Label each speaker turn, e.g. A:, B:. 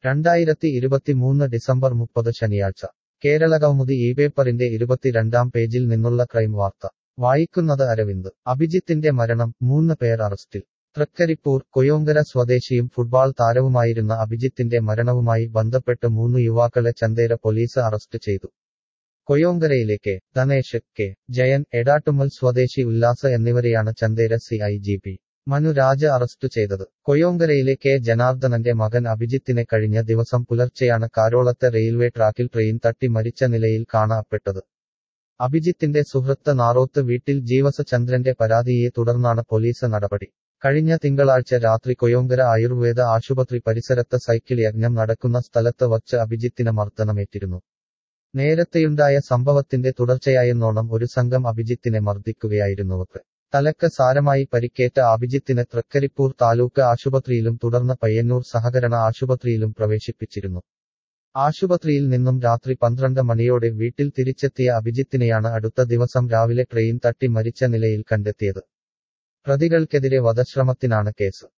A: രണ്ടായിരത്തി ഇരുപത്തിമൂന്ന് ഡിസംബർ മുപ്പത് ശനിയാഴ്ച കേരളകൗമുദി ഈ പേപ്പറിന്റെ ഇരുപത്തിരണ്ടാം പേജിൽ നിന്നുള്ള ക്രൈം വാർത്ത വായിക്കുന്നത് അരവിന്ദ് അഭിജിത്തിന്റെ മരണം മൂന്ന് പേർ അറസ്റ്റിൽ തൃക്കരിപ്പൂർ കൊയോങ്കര സ്വദേശിയും ഫുട്ബാൾ താരവുമായിരുന്ന അഭിജിത്തിന്റെ മരണവുമായി ബന്ധപ്പെട്ട് മൂന്ന് യുവാക്കളെ ചന്തേര പോലീസ് അറസ്റ്റ് ചെയ്തു കൊയോങ്കരയിലെ കെ ധനേഷ് കെ ജയൻ എടാട്ടുമ്മൽ സ്വദേശി ഉല്ലാസ് എന്നിവരെയാണ് Chandera C I G P Manu Raja arrest ചെയ്തത് കൊയോങ്കരയിലെ കെ ജനാർദ്ദനന്റെ മകൻ അഭിജിത്തിനെ കഴിഞ്ഞ ദിവസം പുലർച്ചെയാണ് കാരോളത്തെ റെയിൽവേ ട്രാക്കിൽ ട്രെയിൻ തട്ടി മരിച്ച നിലയിൽ കാണപ്പെട്ടത് അഭിജിത്തിന്റെ സുഹൃത്ത് നാറോത്ത് വീട്ടിൽ ജീവസ ചന്ദ്രന്റെ പരാതിയെ തുടർന്നാണ് പോലീസ് നടപടി കഴിഞ്ഞ തിങ്കളാഴ്ച രാത്രി കൊയോങ്കര ആയുർവേദ ആശുപത്രി പരിസരത്ത് സൈക്കിൾ യജ്ഞം നടക്കുന്ന സ്ഥലത്ത് വച്ച് അഭിജിത്തിന് മർദ്ദനമേറ്റിരുന്നു നേരത്തെയുണ്ടായ സംഭവത്തിന്റെ തുടർച്ചയായെന്നോണം ഒരു സംഘം അഭിജിത്തിനെ മർദ്ദിക്കുകയായിരുന്നുവത്രേ തലക്ക് സാരമായി പരിക്കേറ്റ അഭിജിത്തിനെ തൃക്കരിപ്പൂർ താലൂക്ക് ആശുപത്രിയിലും തുടർന്ന് പയ്യന്നൂർ സഹകരണ ആശുപത്രിയിലും പ്രവേശിപ്പിച്ചിരുന്നു ആശുപത്രിയിൽ നിന്നും രാത്രി പന്ത്രണ്ട് മണിയോടെ വീട്ടിൽ തിരിച്ചെത്തിയ അഭിജിത്തിനെയാണ് അടുത്ത ദിവസം രാവിലെ ട്രെയിൻ തട്ടി മരിച്ച നിലയിൽ കണ്ടെത്തിയത് പ്രതികൾക്കെതിരെ വധശ്രമത്തിനാണ് കേസ്